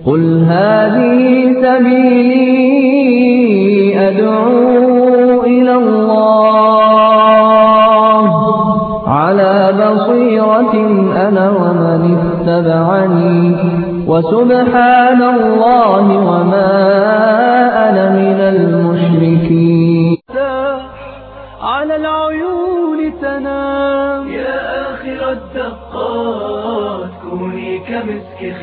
قل هذه سبيلي أدعو إلى الله على بصيرة أنا ومن اتبعني وسبحان الله وما أنا من المشركين على العيون تنام يا آخر الدقات كوني كمسك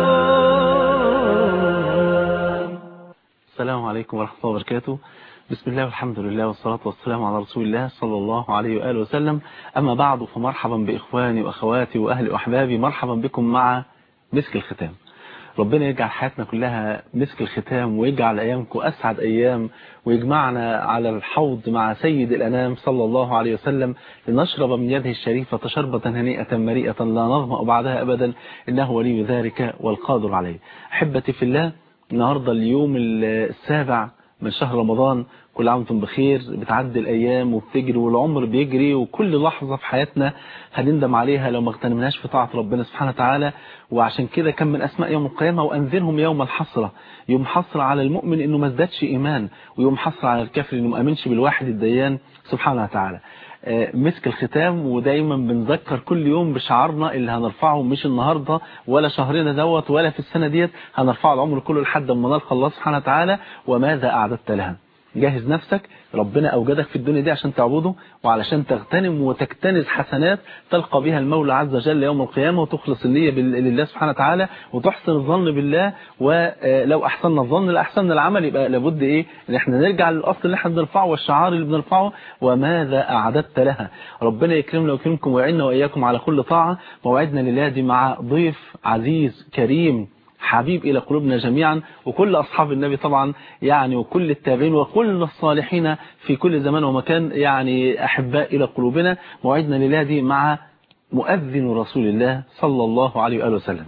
ختام السلام عليكم ورحمة الله وبركاته بسم الله والحمد لله والصلاة والسلام على رسول الله صلى الله عليه وآله وسلم أما بعد فمرحبا بإخواني وأخواتي وأهلي وأحبابي مرحبا بكم مع مسك الختام ربنا يجعل حياتنا كلها مسك الختام ويجعل أيامكم أسعد أيام ويجمعنا على الحوض مع سيد الأنام صلى الله عليه وسلم لنشرب من يده الشريفة شربة هنيئة مريئة لا نظمأ بعدها أبدا إنه ولي ذلك والقادر عليه أحبتي في الله النهاردة اليوم السابع من شهر رمضان كل عام وانتم بخير بتعدي الأيام وبتجري والعمر بيجري وكل لحظة في حياتنا هنندم عليها لو ما اغتنمناش في طاعة ربنا سبحانه وتعالى وعشان كده كان من أسماء يوم القيامة وأنذرهم يوم الحسرة يوم حسرة على المؤمن إنه ما ازدادش إيمان ويوم حسرة على الكافر إنه ما أمنش بالواحد الديان سبحانه وتعالى مسك الختام ودايما بنذكر كل يوم بشعارنا اللي هنرفعه مش النهاردة ولا شهرنا دوت ولا في السنة ديت هنرفعه العمر كله لحد ما نلقى الله سبحانه وتعالى وماذا أعددت لها جهز نفسك ربنا أوجدك في الدنيا دي عشان تعبده وعلشان تغتنم وتكتنز حسنات تلقى بها المولى عز وجل يوم القيامة وتخلص النية لله سبحانه وتعالى وتحسن الظن بالله ولو أحسننا الظن لأحسننا العمل يبقى لابد إيه إن احنا نرجع للأصل اللي احنا بنرفعه والشعار اللي بنرفعه وماذا أعددت لها ربنا يكرمنا ويكرمكم ويعيننا وإياكم على كل طاعة موعدنا لله دي مع ضيف عزيز كريم حبيب إلى قلوبنا جميعا وكل أصحاب النبي طبعا يعني وكل التابعين وكل الصالحين في كل زمان ومكان يعني أحباء إلى قلوبنا موعدنا لله دي مع مؤذن رسول الله صلى الله عليه وآله وسلم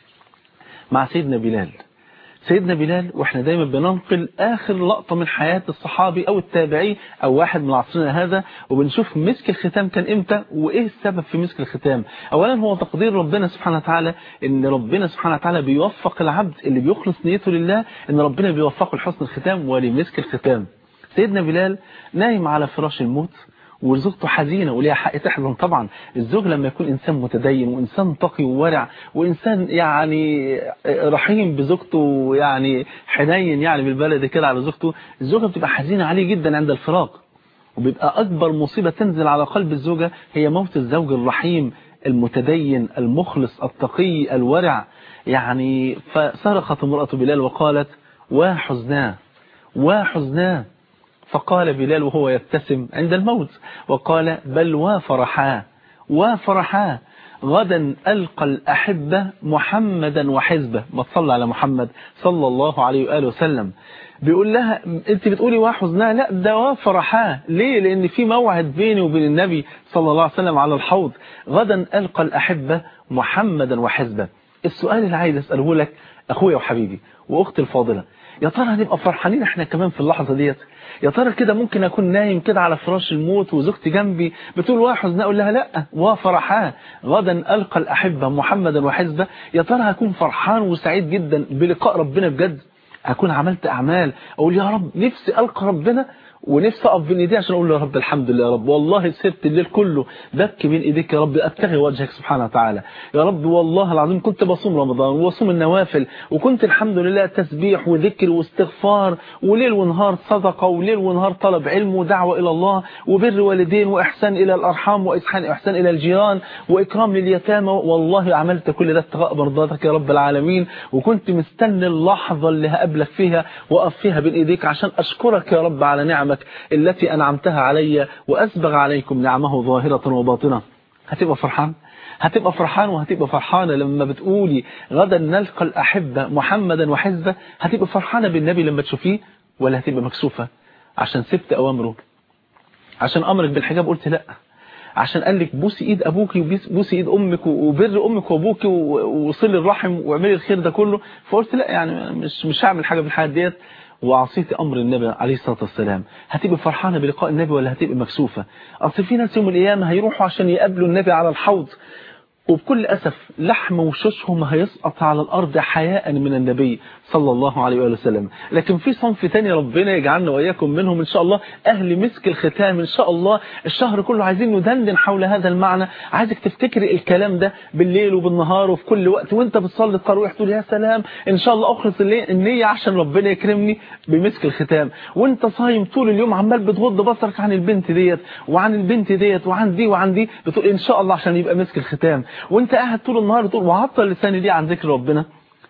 مع سيدنا بلال سيدنا بلال واحنا دايما بننقل آخر لقطة من حياة الصحابي أو التابعي أو واحد من عصرنا هذا وبنشوف مسك الختام كان إمتى وإيه السبب في مسك الختام أولا هو تقدير ربنا سبحانه وتعالى إن ربنا سبحانه وتعالى بيوفق العبد اللي بيخلص نيته لله إن ربنا بيوفقه لحسن الختام ولمسك الختام سيدنا بلال نايم على فراش الموت وزوجته حزينة وليها حق تحزن طبعا الزوج لما يكون إنسان متدين وإنسان تقي وورع وإنسان يعني رحيم بزوجته يعني حنين يعني بالبلد كده على زوجته الزوجة بتبقى حزينة عليه جدا عند الفراق وبيبقى أكبر مصيبة تنزل على قلب الزوجة هي موت الزوج الرحيم المتدين المخلص التقي الورع يعني فصرخت امرأة بلال وقالت وحزناه وحزناه فقال بلال وهو يبتسم عند الموت وقال بل وفرحا وفرحا غدا ألقى الأحبة محمدا وحزبه ما تصلى على محمد صلى الله عليه وآله وسلم بيقول لها انت بتقولي وحزنها لا ده وفرحا ليه لان في موعد بيني وبين النبي صلى الله عليه وسلم على الحوض غدا ألقى الأحبة محمدا وحزبه السؤال اللي عايز أسأله لك أخويا وحبيبي وأختي الفاضلة يا ترى هنبقى فرحانين احنا كمان في اللحظة ديت يا ترى كده ممكن أكون نايم كده على فراش الموت وزوجتي جنبي بتقول وحزن أقول لها لا وفرحان غدا ألقى الأحبة محمدا وحزبه يا ترى هكون فرحان وسعيد جدا بلقاء ربنا بجد هكون عملت أعمال أقول يا رب نفسي ألقى ربنا ونفسي أقف بين إيديه عشان أقول له يا رب الحمد لله يا رب والله سرت الليل كله ببكي بين إيديك يا رب أبتغي وجهك سبحانه وتعالى يا رب والله العظيم كنت بصوم رمضان وبصوم النوافل وكنت الحمد لله تسبيح وذكر واستغفار وليل ونهار صدقة وليل ونهار طلب علم ودعوة إلى الله وبر والدين وإحسان إلى الأرحام وإحسان إحسان إلى الجيران وإكرام لليتامى والله عملت كل ده ابتغاء مرضاتك يا رب العالمين وكنت مستني اللحظة اللي هقابلك فيها وأقف فيها بين إيديك عشان أشكرك يا رب على نعمك التي أنعمتها علي وأسبغ عليكم نعمه ظاهرة وباطنة هتبقى فرحان هتبقى فرحان وهتبقى فرحانة لما بتقولي غدا نلقى الأحبة محمدا وحزبه هتبقى فرحانة بالنبي لما تشوفيه ولا هتبقى مكسوفة عشان سبت أوامره عشان أمرك بالحجاب قلت لأ عشان قال لك بوسي ايد ابوك وبوسي ايد امك وبر امك وابوك وصل الرحم واعملي الخير ده كله فقلت لا يعني مش مش هعمل حاجه في الحياه ديت وعصيت امر النبي عليه الصلاه والسلام هتبقى فرحانه بلقاء النبي ولا هتبقى مكسوفه اصل في ناس يوم القيامه هيروحوا عشان يقابلوا النبي على الحوض وبكل أسف لحم وشوشهم هيسقط على الأرض حياء من النبي صلى الله عليه وآله وسلم لكن في صنف تاني ربنا يجعلنا وإياكم منهم إن شاء الله أهل مسك الختام إن شاء الله الشهر كله عايزين ندندن حول هذا المعنى عايزك تفتكري الكلام ده بالليل وبالنهار وفي كل وقت وانت بتصلي التراويح تقول يا سلام إن شاء الله أخلص النية عشان ربنا يكرمني بمسك الختام وانت صايم طول اليوم عمال بتغض بصرك عن البنت ديت وعن البنت ديت وعن دي وعن دي بتقول إن شاء الله عشان يبقى مسك الختام وانت قاعد طول النهار تقول وعطل لساني دي عن ذكر ربنا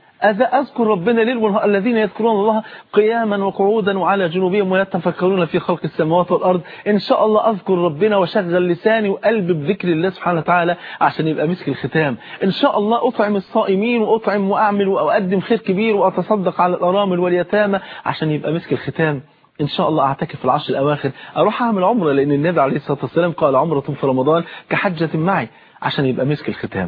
أذكر ربنا ليل ونهار الذين يذكرون الله قياما وقعودا وعلى جنوبهم ويتفكرون في خلق السماوات والأرض إن شاء الله أذكر ربنا وشغل لساني وقلبي بذكر الله سبحانه وتعالى عشان يبقى مسك الختام إن شاء الله أطعم الصائمين وأطعم وأعمل وأقدم خير كبير وأتصدق على الأرامل واليتامى عشان يبقى مسك الختام إن شاء الله أعتكف في العشر الأواخر أروح أعمل عمرة لأن النبي عليه الصلاة والسلام قال عمرة في رمضان كحجة معي عشان يبقى مسك الختام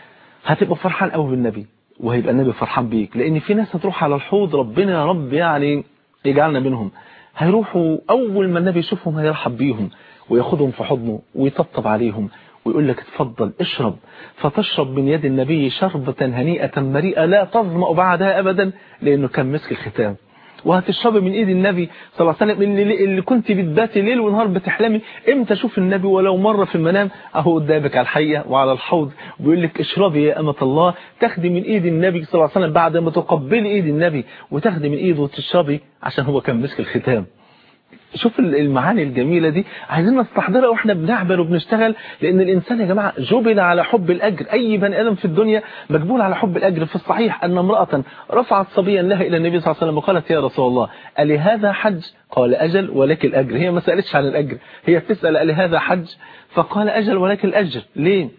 هتبقى فرحان قوي بالنبي وهيبقى النبي فرحان بيك لان في ناس هتروح على الحوض ربنا يا رب يعني يجعلنا منهم هيروحوا اول ما النبي يشوفهم هيرحب بيهم وياخدهم في حضنه ويطبطب عليهم ويقول لك اتفضل اشرب فتشرب من يد النبي شربة هنيئة مريئة لا تظمأ بعدها ابدا لانه كان مسك الختام وهتشربي من ايد النبي صلى الله عليه وسلم اللي, اللي كنت بتباتي ليل ونهار بتحلمي امتى اشوف النبي ولو مرة في المنام اهو قدامك على الحقيقة وعلى الحوض بيقول لك اشربي يا امة الله تاخدي من ايد النبي صلى الله عليه وسلم بعد ما تقبلي ايد النبي وتاخدي من ايده وتشربي عشان هو كان مسك الختام شوف المعاني الجميلة دي عايزين نستحضرها واحنا بنعمل وبنشتغل لان الانسان يا جماعة جبل على حب الاجر اي بني ادم في الدنيا مجبول على حب الاجر في الصحيح ان امرأة رفعت صبيا لها الى النبي صلى الله عليه وسلم وقالت يا رسول الله ألي هذا حج قال اجل ولك الاجر هي ما سألتش عن الاجر هي بتسأل ألي هذا حج فقال اجل ولك الاجر ليه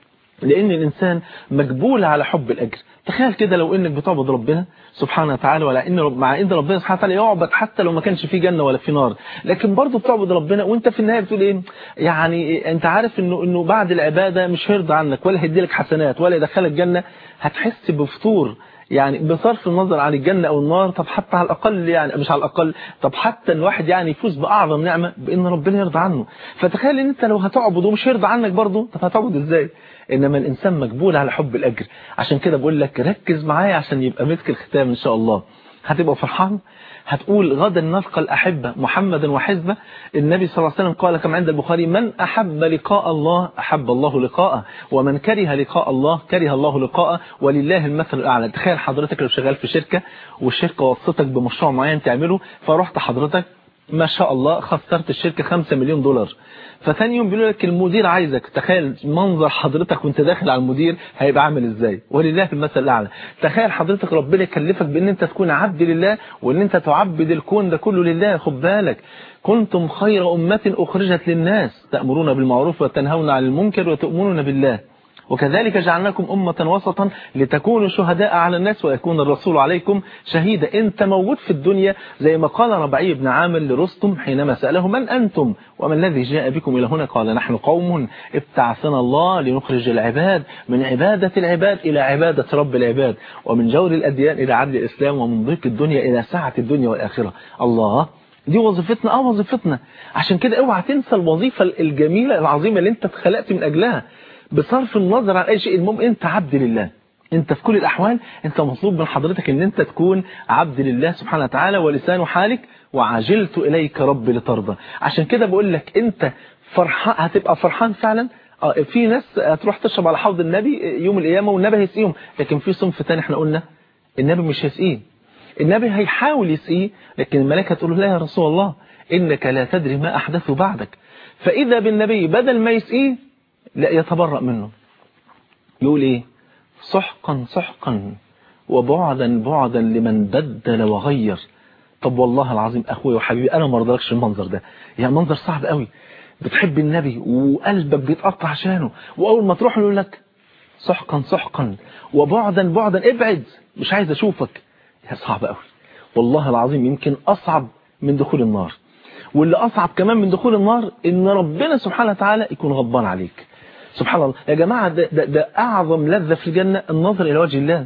لان الانسان مجبول على حب الاجر تخيل كده لو انك بتعبد ربنا سبحانه وتعالى ولا ان مع ان ربنا سبحانه وتعالى يعبد حتى لو ما كانش فيه جنه ولا فيه نار لكن برضه بتعبد ربنا وانت في النهايه بتقول ايه يعني انت عارف انه انه بعد العباده مش هيرضى عنك ولا هيدي لك حسنات ولا يدخلك جنه هتحس بفطور يعني بصرف النظر عن الجنة أو النار طب حتى على الأقل يعني مش على الأقل طب حتى الواحد يعني يفوز بأعظم نعمة بأن ربنا يرضى عنه فتخيل أن أنت لو هتعبد ومش هيرضى عنك برضه طب هتعبد إزاي إنما الإنسان مجبول على حب الأجر عشان كده بقول لك ركز معايا عشان يبقى مسك الختام إن شاء الله هتبقى فرحان هتقول غدا نلقى الأحبة محمدا وحزبه النبي صلى الله عليه وسلم قال كما عند البخاري من أحب لقاء الله أحب الله لقاءه ومن كره لقاء الله كره الله لقاءه ولله المثل الأعلى تخيل حضرتك لو شغال في شركة والشركة وصتك بمشروع معين تعمله فرحت حضرتك ما شاء الله خسرت الشركة 5 مليون دولار فتاني يوم بيقول لك المدير عايزك تخيل منظر حضرتك وانت داخل على المدير هيبقى عامل ازاي ولله المثل الاعلى تخيل حضرتك ربنا يكلفك بان انت تكون عبد لله وان انت تعبد الكون ده كله لله خد بالك كنتم خير أمة أخرجت للناس تأمرون بالمعروف وتنهون عن المنكر وتؤمنون بالله وكذلك جعلناكم أمة وسطا لتكونوا شهداء على الناس ويكون الرسول عليكم شهيدا انت موجود في الدنيا زي ما قال ربعي بن عامر لرستم حينما سأله من أنتم وما الذي جاء بكم إلى هنا قال نحن قوم ابتعثنا الله لنخرج العباد من عبادة العباد إلى عبادة رب العباد ومن جور الأديان إلى عدل الإسلام ومن ضيق الدنيا إلى سعة الدنيا والآخرة الله دي وظيفتنا اه وظيفتنا عشان كده اوعى تنسى الوظيفة الجميلة العظيمة اللي انت اتخلقت من أجلها بصرف النظر عن اي شيء المهم انت عبد لله انت في كل الاحوال انت مطلوب من حضرتك ان انت تكون عبد لله سبحانه وتعالى ولسان حالك وعجلت اليك رب لترضى عشان كده بقول لك انت فرحان هتبقى فرحان فعلا اه في ناس هتروح تشرب على حوض النبي يوم القيامه والنبي هيسقيهم لكن في صنف تاني احنا قلنا النبي مش هيسقيه النبي هيحاول يسقيه لكن الملائكه تقول له لا يا رسول الله انك لا تدري ما احدث بعدك فاذا بالنبي بدل ما يسقيه لا يتبرأ منه يقول ايه سحقا سحقا وبعدا بعدا لمن بدل وغير طب والله العظيم اخوي وحبيبي انا ما رضلكش المنظر ده يعني منظر صعب قوي بتحب النبي وقلبك بيتقطع عشانه واول ما تروح يقول لك سحقا سحقا وبعدا بعدا ابعد مش عايز اشوفك يا صعب قوي والله العظيم يمكن اصعب من دخول النار واللي اصعب كمان من دخول النار ان ربنا سبحانه وتعالى يكون غضبان عليك سبحان الله يا جماعة ده, ده, ده أعظم لذة في الجنة النظر إلى وجه الله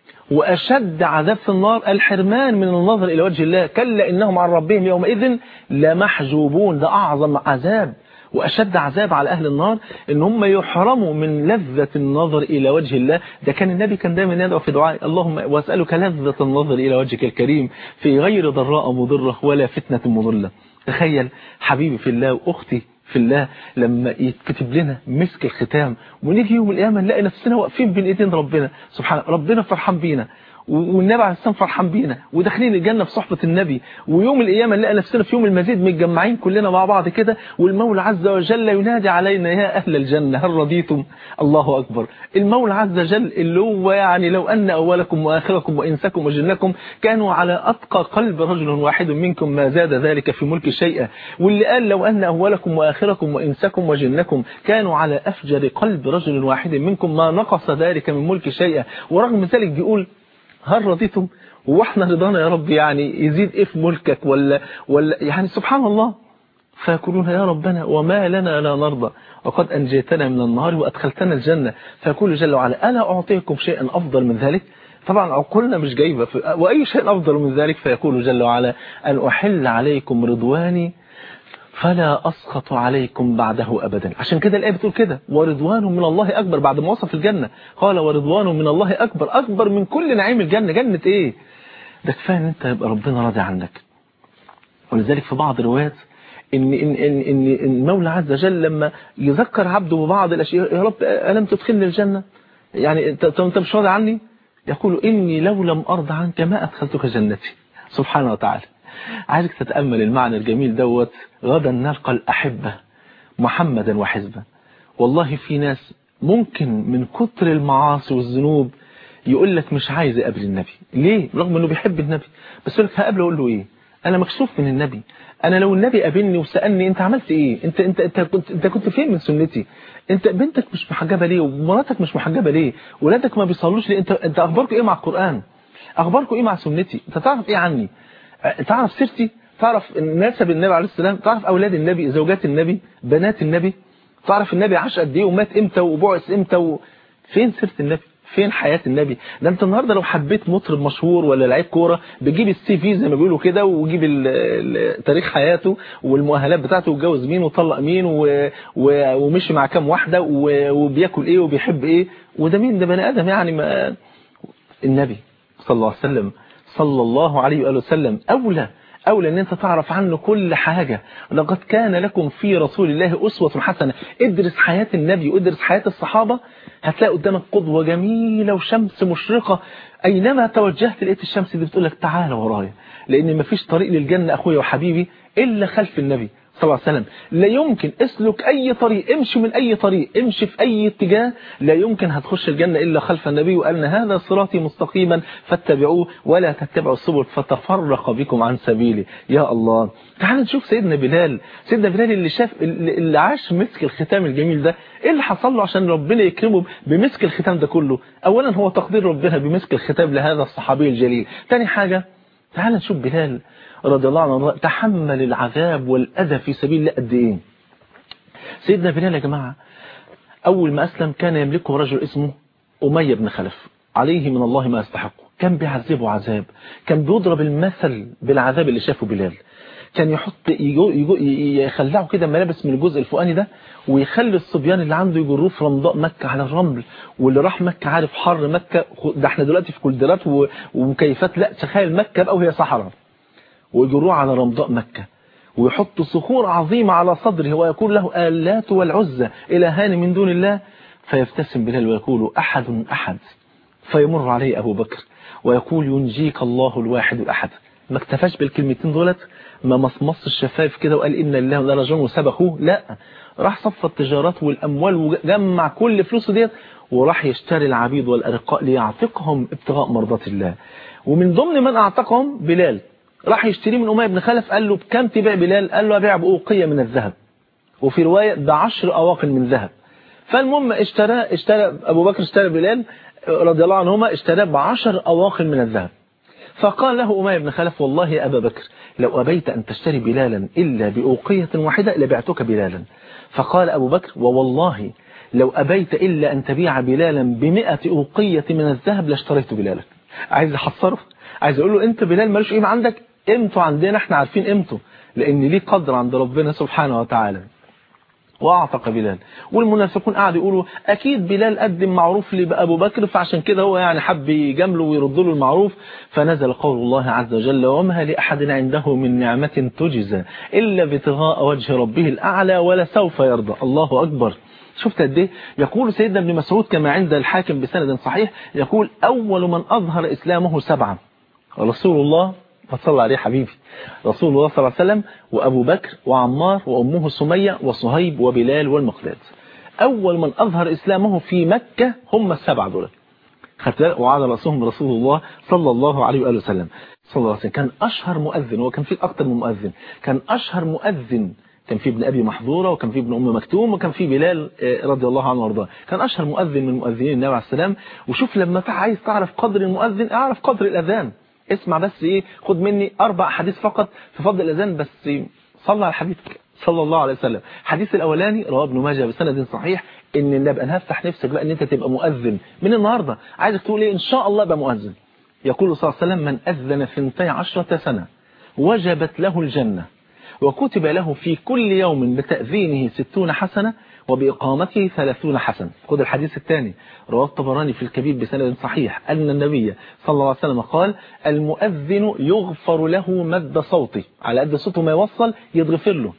وأشد عذاب في النار الحرمان من النظر إلى وجه الله كلا إنهم عن ربهم يومئذ لمحجوبون ده أعظم عذاب وأشد عذاب على أهل النار إن هم يحرموا من لذة النظر إلى وجه الله ده كان النبي كان دايما يدعو في دعاء اللهم وأسألك لذة النظر إلى وجهك الكريم في غير ضراء مضرة ولا فتنة مضلة تخيل حبيبي في الله وأختي في الله لما يتكتب لنا مسك الختام ونيجي يوم القيامة نلاقي نفسنا واقفين بين ايدين ربنا سبحان ربنا فرحان بينا والنبي عليه السلام فرحان بينا وداخلين الجنة في صحبة النبي ويوم القيامة نلاقي نفسنا في يوم المزيد متجمعين كلنا مع بعض كده والمولى عز وجل ينادي علينا يا أهل الجنة هل رضيتم الله أكبر المولى عز وجل اللي هو يعني لو أن أولكم وآخركم وإنسكم وجنكم كانوا على أتقى قلب رجل واحد منكم ما زاد ذلك في ملك شيئا واللي قال لو أن أولكم وآخركم وإنسكم وجنكم كانوا على أفجر قلب رجل واحد منكم ما نقص ذلك من ملك شيئا ورغم ذلك بيقول هل رضيتم واحنا رضانا يا رب يعني يزيد ايه في ملكك ولا ولا يعني سبحان الله فيقولون يا ربنا وما لنا لا نرضى وقد أنجيتنا من النار وأدخلتنا الجنة فيقول جل وعلا ألا أعطيكم شيئا أفضل من ذلك طبعا عقولنا مش جايبة وأي شيء أفضل من ذلك فيقول جل وعلا أن أحل عليكم رضواني فلا أسخط عليكم بعده أبدا عشان كده الآية بتقول كده ورضوان من الله أكبر بعد ما وصف الجنة قال ورضوان من الله أكبر أكبر من كل نعيم الجنة جنة إيه ده كفاية أن أنت يبقى ربنا راضي عنك ولذلك في بعض الروايات إن, إن, إن, إن المولى عز وجل لما يذكر عبده ببعض الأشياء يا رب ألم تدخلني الجنة يعني أنت مش راضي عني يقول إني لو لم أرضى عنك ما أدخلتك جنتي سبحانه وتعالى عايزك تتأمل المعنى الجميل دوت غدا نلقى الأحبة محمدا وحزبه والله في ناس ممكن من كتر المعاصي والذنوب يقول لك مش عايز اقابل النبي ليه رغم انه بيحب النبي بس يقول لك هقابله اقول له ايه انا مكسوف من النبي انا لو النبي قابلني وسالني انت عملت ايه انت انت انت كنت انت كنت فين من سنتي انت بنتك مش محجبه ليه ومراتك مش محجبه ليه ولادك ما بيصلوش ليه انت انت اخباركم ايه مع القران اخباركم ايه مع سنتي انت تعرف ايه عني تعرف سيرتي تعرف نسب النبي عليه السلام تعرف اولاد النبي زوجات النبي بنات النبي تعرف النبي عاش قد ايه ومات امتى وبعث امتى و... فين سيره النبي فين حياة النبي ده انت النهارده لو حبيت مطرب مشهور ولا لعيب كوره بتجيب السي في زي ما بيقولوا كده وجيب تاريخ حياته والمؤهلات بتاعته واتجوز مين وطلق مين و... و... ومشي مع كام واحده و... وبياكل ايه وبيحب ايه وده مين ده بني ادم يعني ما النبي صلى الله عليه وسلم صلى الله عليه وآله وسلم أولى أولى أن أنت تعرف عنه كل حاجة لقد كان لكم في رسول الله أسوة حسنة ادرس حياة النبي وادرس حياة الصحابة هتلاقي قدامك قدوة جميلة وشمس مشرقة أينما توجهت لقيت الشمس دي بتقول لك تعال ورايا لأن مفيش طريق للجنة أخويا وحبيبي إلا خلف النبي صلى الله عليه وسلم لا يمكن اسلك أي طريق امشي من أي طريق امشي في أي اتجاه لا يمكن هتخش الجنة إلا خلف النبي وقال هذا صراطي مستقيما فاتبعوه ولا تتبعوا السبل فتفرق بكم عن سبيلي يا الله تعال نشوف سيدنا بلال سيدنا بلال اللي شاف اللي عاش مسك الختام الجميل ده ايه اللي حصل له عشان ربنا يكرمه بمسك الختام ده كله اولا هو تقدير ربنا بمسك الختام لهذا الصحابي الجليل تاني حاجة تعال نشوف بلال رضي الله عنه تحمل العذاب والأذى في سبيل الله قد إيه سيدنا بلال يا جماعة أول ما أسلم كان يملكه رجل اسمه أمية بن خلف عليه من الله ما يستحقه كان بيعذبه عذاب كان بيضرب المثل بالعذاب اللي شافه بلال كان يحط يجو يجو يخلعه كده ملابس من الجزء الفوقاني ده ويخلي الصبيان اللي عنده يجروه في رمضاء مكة على الرمل واللي راح مكة عارف حر مكة ده احنا دلوقتي في كولدرات ومكيفات لا تخيل مكة بقى وهي صحراء ويجروه على رمضاء مكة ويحط صخور عظيمة على صدره ويقول له آلات والعزة إلهان من دون الله فيبتسم بلال ويقول أحد أحد فيمر عليه أبو بكر ويقول ينجيك الله الواحد الأحد ما اكتفاش بالكلمتين دولت ما مصمص الشفايف كده وقال إن الله لا رجل وسبخوه لا راح صف التجارات والأموال وجمع كل فلوسه ديت وراح يشتري العبيد والأرقاء ليعتقهم ابتغاء مرضات الله ومن ضمن من أعتقهم بلال راح يشتري من أمية بن خلف قال له بكم تبيع بلال قال له أبيع بأوقية من الذهب وفي رواية بعشر أواقل من ذهب فالمهم اشترى اشترى أبو بكر اشترى بلال رضي الله عنهما اشترى بعشر أواقل من الذهب فقال له أمية بن خلف والله يا أبا بكر لو أبيت أن تشتري بلالا إلا بأوقية واحدة لبعتك بلالا فقال أبو بكر ووالله لو أبيت إلا أن تبيع بلالا بمئة أوقية من الذهب لاشتريت بلالك عايز أحصره عايز أقول له أنت بلال مالوش قيمة عندك قيمته عندنا احنا عارفين قيمته لأن ليه قدر عند ربنا سبحانه وتعالى واعتق بلال والمنافقون قعدوا يقولوا اكيد بلال قدم معروف لابو بكر فعشان كده هو يعني حب يجامله ويرد له المعروف فنزل قول الله عز وجل وما لاحد عنده من نعمه تجزى الا ابتغاء وجه ربه الاعلى ولسوف يرضى الله اكبر شفت قد ايه يقول سيدنا ابن مسعود كما عند الحاكم بسند صحيح يقول اول من اظهر اسلامه سبعه رسول الله فصلى عليه حبيبي رسول الله صلى الله عليه وسلم وأبو بكر وعمار وأمه سمية وصهيب وبلال والمقداد أول من أظهر إسلامه في مكة هم السبعة دول وعلى رأسهم رسول الله صلى الله عليه وآله وسلم صلى الله عليه وسلم كان أشهر مؤذن وكان في أكثر من مؤذن كان أشهر مؤذن كان في ابن أبي محظورة وكان في ابن أم مكتوم وكان في بلال رضي الله عنه وارضاه كان أشهر مؤذن من مؤذنين النبي عليه السلام وشوف لما عايز تعرف قدر المؤذن اعرف قدر الأذان اسمع بس ايه خد مني اربع حديث فقط في فضل الاذان بس صلى على حبيبك صلى الله عليه وسلم الحديث الاولاني رواه ابن ماجه بسند صحيح ان النبي انا هفتح نفسك بقى ان انت تبقى مؤذن من النهارده عايزك تقول ايه ان شاء الله ابقى مؤذن يقول صلى الله عليه وسلم من اذن ثنتي عشرة سنه وجبت له الجنه وكتب له في كل يوم بتأذينه ستون حسنة وبإقامته ثلاثون حسنة خذ الحديث الثاني رواه الطبراني في الكبير بسند صحيح أن النبي صلى الله عليه وسلم قال المؤذن يغفر له مد صوته على قد صوته ما يوصل يتغفر له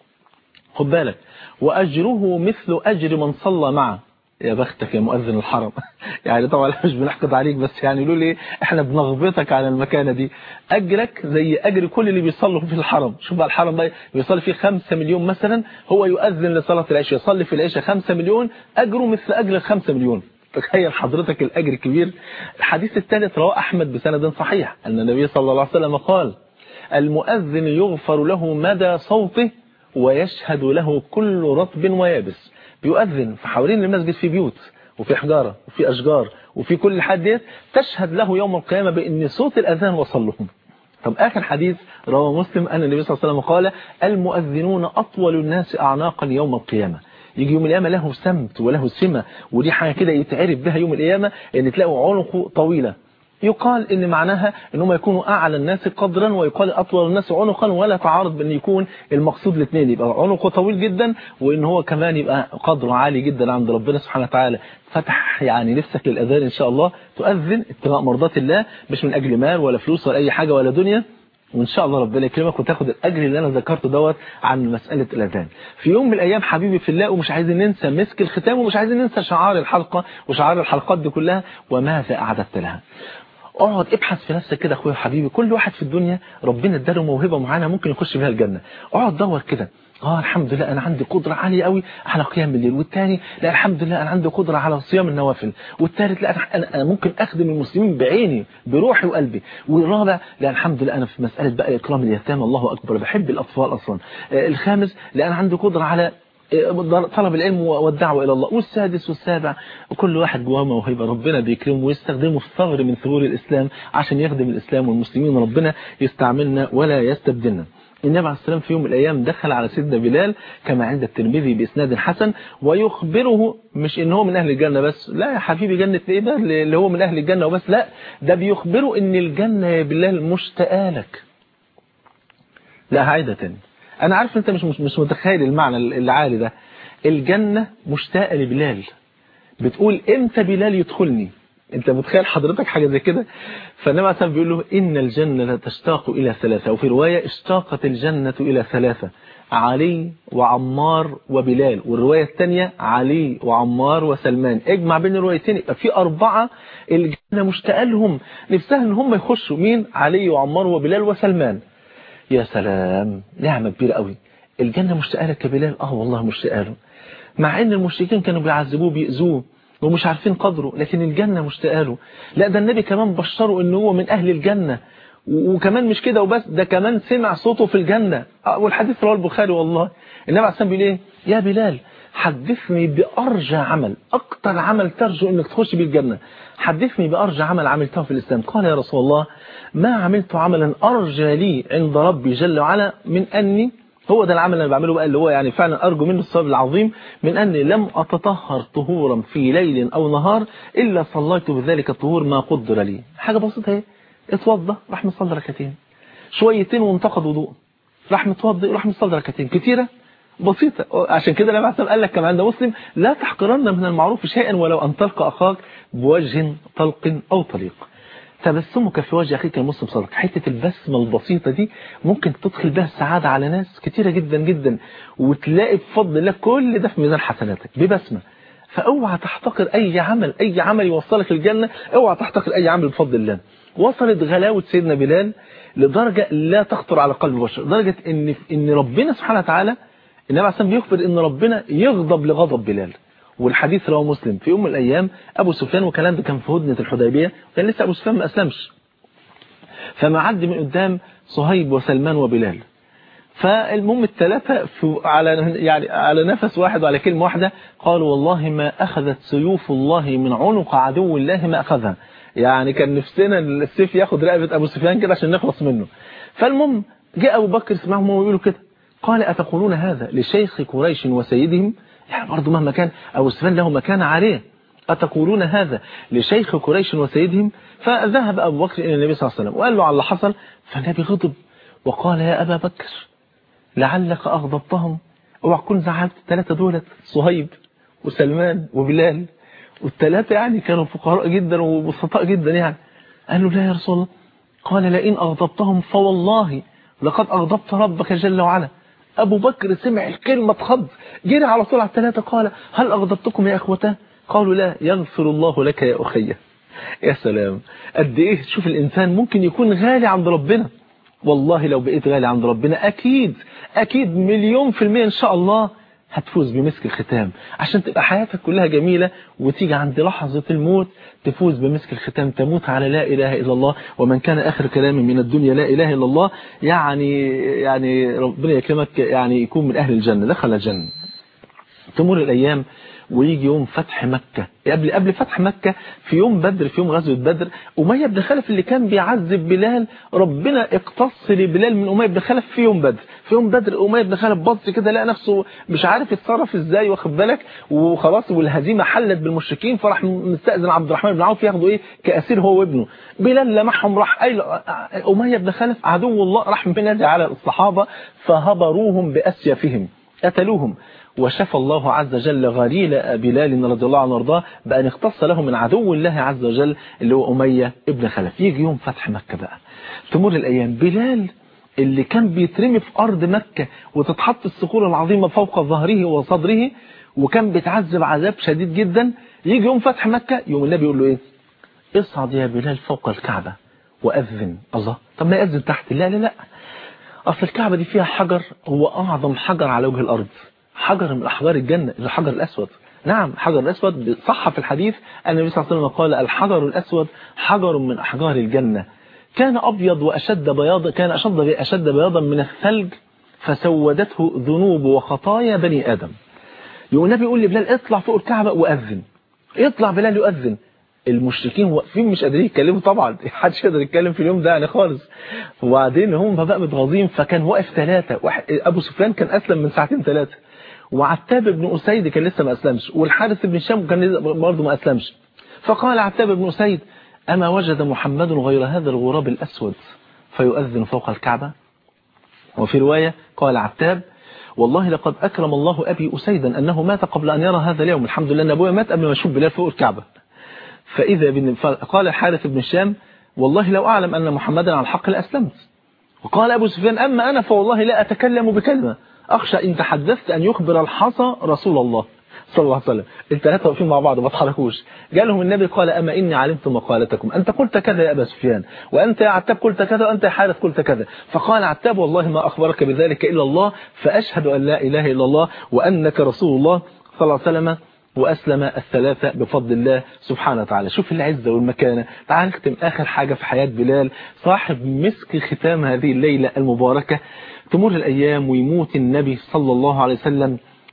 خد بالك وأجره مثل أجر من صلى معه يا بختك يا مؤذن الحرم يعني طبعا مش بنحقد عليك بس يعني يقولوا لي احنا بنغبطك على المكانه دي اجرك زي اجر كل اللي بيصلوا في الحرم شوف بقى الحرم بقى بيصلي فيه 5 مليون مثلا هو يؤذن لصلاه العشاء يصلي في العشاء 5 مليون اجره مثل اجر ال 5 مليون تخيل حضرتك الاجر الكبير الحديث الثالث رواه احمد بسند صحيح ان النبي صلى الله عليه وسلم قال المؤذن يغفر له مدى صوته ويشهد له كل رطب ويابس بيؤذن فحوالين المسجد في بيوت وفي حجارة وفي أشجار وفي كل حد تشهد له يوم القيامة بأن صوت الأذان وصل لهم طب آخر حديث رواه مسلم أن النبي صلى الله عليه وسلم قال المؤذنون أطول الناس أعناقا يوم القيامة يجي يوم القيامة له سمت وله سمة ودي حاجة كده يتعرف بها يوم القيامة ان تلاقوا عنقه طويلة يقال ان معناها ان هم يكونوا اعلى الناس قدرا ويقال اطول الناس عنقا ولا تعارض بان يكون المقصود الاثنين يبقى عنقه طويل جدا وان هو كمان يبقى قدره عالي جدا عند ربنا سبحانه وتعالى فتح يعني نفسك للاذان ان شاء الله تؤذن ابتغاء مرضات الله مش من اجل مال ولا فلوس ولا اي حاجه ولا دنيا وان شاء الله ربنا يكرمك وتاخد الاجر اللي انا ذكرته دوت عن مساله الاذان في يوم من الايام حبيبي في الله ومش عايزين ننسى مسك الختام ومش عايزين ننسى شعار الحلقه وشعار الحلقات دي كلها وماذا اعددت لها اقعد ابحث في نفسك كده اخويا حبيبي كل واحد في الدنيا ربنا اداله موهبه معينه ممكن يخش بيها الجنه اقعد دور كده اه الحمد لله انا عندي قدره عاليه قوي على قيام الليل والثاني لا الحمد لله انا عندي قدره على صيام النوافل والثالث لا انا انا ممكن اخدم المسلمين بعيني بروحي وقلبي والرابع لا الحمد لله انا في مساله بقى اكرام اليتامى الله اكبر بحب الاطفال اصلا آه الخامس لا انا عندي قدره على طلب العلم والدعوة إلى الله والسادس والسابع وكل واحد جواه موهبة ربنا بيكرمه ويستخدمه في ثغر من ثغور الإسلام عشان يخدم الإسلام والمسلمين ربنا يستعملنا ولا يستبدلنا النبي عليه السلام في يوم من الأيام دخل على سيدنا بلال كما عند الترمذي بإسناد حسن ويخبره مش إن هو من أهل الجنة بس لا يا حبيبي جنة إيه ده اللي هو من أهل الجنة وبس لا ده بيخبره إن الجنة يا بلال مشتاقة لك لا هعيدها تاني انا عارف انت مش مش متخيل المعنى العالي ده الجنة مشتاقة لبلال بتقول امتى بلال يدخلني انت متخيل حضرتك حاجة زي كده فالنبي عليه بيقول له ان الجنة تشتاق الى ثلاثة وفي رواية اشتاقت الجنة الى ثلاثة علي وعمار وبلال والرواية الثانية علي وعمار وسلمان اجمع بين الروايتين يبقى في أربعة الجنة مشتاقة لهم نفسها ان هم يخشوا مين علي وعمار وبلال وسلمان يا سلام نعمة كبيرة قوي الجنة مشتاقة لك يا بلال اه والله مشتاقة له مع ان المشركين كانوا بيعذبوه بيأذوه ومش عارفين قدره لكن الجنة مشتاقة له لا ده النبي كمان بشره ان هو من اهل الجنة وكمان مش كده وبس ده كمان سمع صوته في الجنة والحديث رواه البخاري والله النبي عليه الصلاه بيقول ايه يا بلال حدثني بأرجى عمل أكتر عمل ترجو أنك تخش بيه الجنة حدثني بأرجى عمل عملته في الإسلام قال يا رسول الله ما عملت عملا أرجى لي عند ربي جل وعلا من أني هو ده العمل اللي بعمله بقى اللي هو يعني فعلا أرجو منه الصواب العظيم من أني لم أتطهر طهورا في ليل أو نهار إلا صليت بذلك الطهور ما قدر لي حاجة بسيطة اهي اتوضى راح مصلي ركعتين شويتين وانتقد وضوء راح متوضي راح مصلي ركعتين كتيرة بسيطة عشان كده النبي عليه الصلاة قال لك كما عند مسلم لا تحقرن من المعروف شيئا ولو أن تلقى أخاك بوجه طلق أو طليق تبسمك في وجه أخيك المسلم صدق حتة البسمة البسيطة دي ممكن تدخل بها السعادة على ناس كتيرة جدا جدا وتلاقي بفضل الله كل ده في ميزان حسناتك ببسمة فاوعى تحتقر أي عمل أي عمل يوصلك الجنة اوعى تحتقر أي عمل بفضل الله وصلت غلاوة سيدنا بلال لدرجة لا تخطر على قلب بشر درجة ان ان ربنا سبحانه وتعالى النبي عليه الصلاه بيخبر ان ربنا يغضب لغضب بلال والحديث رواه مسلم في يوم من الايام ابو سفيان وكلام ده كان في هدنه الحديبيه كان لسه ابو سفيان ما اسلمش فمعدي من قدام صهيب وسلمان وبلال فالمهم الثلاثه على يعني على نفس واحد وعلى كلمه واحده قالوا والله ما اخذت سيوف الله من عنق عدو الله ما اخذها يعني كان نفسنا السيف ياخد رقبه ابو سفيان كده عشان نخلص منه فالمهم جاء ابو بكر سمعهم ويقولوا كده قال أتقولون هذا لشيخ قريش وسيدهم يعني برضه مهما كان أبو سفيان له مكان عالية أتقولون هذا لشيخ قريش وسيدهم فذهب أبو بكر إلى النبي صلى الله عليه وسلم وقال له على اللي حصل فالنبي غضب وقال يا أبا بكر لعلك أغضبتهم اوعى تكون زعلت الثلاثة دولت صهيب وسلمان وبلال والثلاثة يعني كانوا فقراء جدا وبسطاء جدا يعني قال له لا يا رسول الله قال لئن أغضبتهم فوالله لقد أغضبت ربك جل وعلا أبو بكر سمع الكلمة اتخض جري على طول على الثلاثة قال هل أغضبتكم يا أخوتاه قالوا لا يغفر الله لك يا أخي يا سلام قد إيه شوف الإنسان ممكن يكون غالي عند ربنا والله لو بقيت غالي عند ربنا أكيد أكيد مليون في المية إن شاء الله هتفوز بمسك الختام عشان تبقى حياتك كلها جميلة وتيجي عند لحظة الموت تفوز بمسك الختام تموت على لا إله إلا الله ومن كان آخر كلامه من الدنيا لا إله إلا الله يعني يعني ربنا يكرمك يعني يكون من أهل الجنة دخل الجنة تمر الأيام ويجي يوم فتح مكة قبل قبل فتح مكة في يوم بدر في يوم غزوة بدر أمية بن خلف اللي كان بيعذب بلال ربنا اقتص لبلال من أمية بن خلف في يوم بدر في يوم بدر أمية بن خلف بص كده لقى نفسه مش عارف يتصرف ازاي واخد بالك وخلاص والهزيمة حلت بالمشركين فراح مستأذن عبد الرحمن بن عوف ياخده ايه كأسير هو وابنه بلال لمحهم راح قايل أمية بن خلف عدو الله راح منادي على الصحابة فهبروهم بأسيافهم قتلوهم وشفى الله عز وجل غليل بلال رضي الله عنه وارضاه بأن اختص له من عدو الله عز وجل اللي هو أمية ابن خلف يجي يوم فتح مكة بقى تمر الأيام بلال اللي كان بيترمي في أرض مكة وتتحط الصخور العظيمة فوق ظهره وصدره وكان بيتعذب عذاب شديد جدا يجي يوم فتح مكة يوم النبي يقول له ايه اصعد يا بلال فوق الكعبة وأذن الله طب ما يأذن تحت لا لا لا أصل الكعبة دي فيها حجر هو أعظم حجر على وجه الأرض حجر من أحجار الجنة الحجر الأسود نعم حجر الأسود صح في الحديث أن النبي صلى الله عليه وسلم قال الحجر الأسود حجر من أحجار الجنة كان أبيض وأشد بياضا كان أشد أشد بياضا من الثلج فسودته ذنوب وخطايا بني آدم يقول النبي يقول لبلال اطلع فوق الكعبة وأذن يطلع بلال يؤذن المشركين واقفين مش قادرين يتكلموا طبعا محدش يقدر يتكلم في اليوم ده يعني خالص وبعدين هم بقى متغاظين فكان واقف ثلاثة واحد ابو سفيان كان اسلم من ساعتين ثلاثة وعتاب بن أسيد كان لسه ما أسلمش والحارث بن شام كان برضه ما أسلمش فقال عتاب بن أسيد أما وجد محمد غير هذا الغراب الأسود فيؤذن فوق الكعبة وفي رواية قال عتاب والله لقد أكرم الله أبي أسيدا أنه مات قبل أن يرى هذا اليوم الحمد لله أن أبويا مات قبل ما يشوف بلال فوق الكعبة فإذا بن قال الحارث بن الشام والله لو أعلم أن محمدا على الحق لأسلمت وقال أبو سفيان أما أنا فوالله لا أتكلم بكلمة أخشى إن تحدثت أن يخبر الحصى رسول الله صلى الله عليه وسلم الثلاثة واقفين مع بعض ما تحركوش جالهم النبي قال أما إني علمت مقالتكم أنت قلت كذا يا أبا سفيان وأنت يا عتاب قلت كذا وأنت يا حارث قلت كذا فقال عتاب والله ما أخبرك بذلك إلا الله فأشهد أن لا إله إلا الله وأنك رسول الله صلى الله عليه وسلم وأسلم الثلاثة بفضل الله سبحانه وتعالى شوف العزة والمكانة تعال نختم آخر حاجة في حياة بلال صاحب مسك ختام هذه الليلة المباركة تمر الأيام ويموت النبي صلى الله عليه وسلم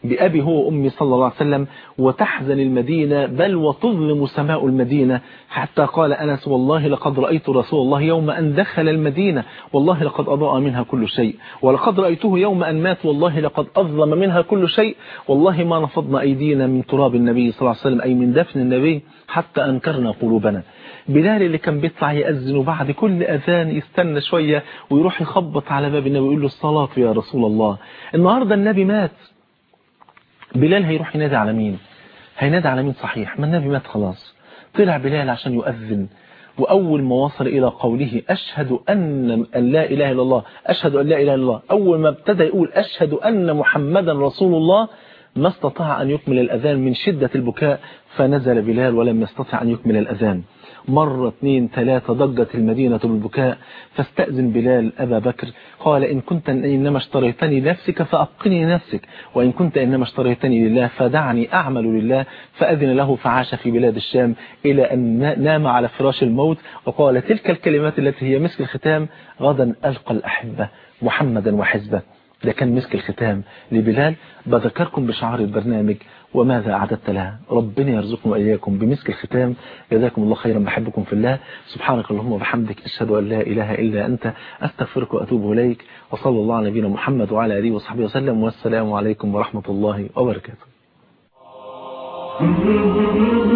بأبي هو أمي صلى الله عليه وسلم وتحزن المدينة بل وتظلم سماء المدينة حتى قال أنس والله لقد رأيت رسول الله يوم أن دخل المدينة والله لقد أضاء منها كل شيء ولقد رأيته يوم أن مات والله لقد أظلم منها كل شيء والله ما نفضنا أيدينا من تراب النبي صلى الله عليه وسلم أي من دفن النبي حتى أنكرنا قلوبنا بلال اللي كان بيطلع يأذن وبعد كل أذان يستنى شوية ويروح يخبط على باب النبي ويقول له الصلاة يا رسول الله النهاردة النبي مات بلال هيروح ينادي على مين هينادي على مين صحيح ما النبي مات خلاص طلع بلال عشان يؤذن وأول ما وصل إلى قوله أشهد أن أن لا إله إلا الله أشهد أن لا إله إلا الله أول ما ابتدى يقول أشهد أن محمدا رسول الله ما استطاع أن يكمل الأذان من شدة البكاء فنزل بلال ولم يستطع أن يكمل الأذان مرة اثنين ثلاثة ضجت المدينة بالبكاء فاستأذن بلال أبا بكر قال إن كنت إنما اشتريتني لنفسك فأبقني نفسك وإن كنت إنما اشتريتني لله فدعني أعمل لله فأذن له فعاش في بلاد الشام إلى أن نام على فراش الموت وقال تلك الكلمات التي هي مسك الختام غدا ألقى الأحبة محمدا وحزبه ده كان مسك الختام لبلال بذكركم بشعار البرنامج وماذا أعددت لها ربنا يرزقكم وإياكم بمسك الختام جزاكم الله خيرا بحبكم في الله سبحانك اللهم وبحمدك أشهد أن لا إله إلا أنت أستغفرك وأتوب إليك وصلى الله على نبينا محمد وعلى آله وصحبه وسلم والسلام عليكم ورحمة الله وبركاته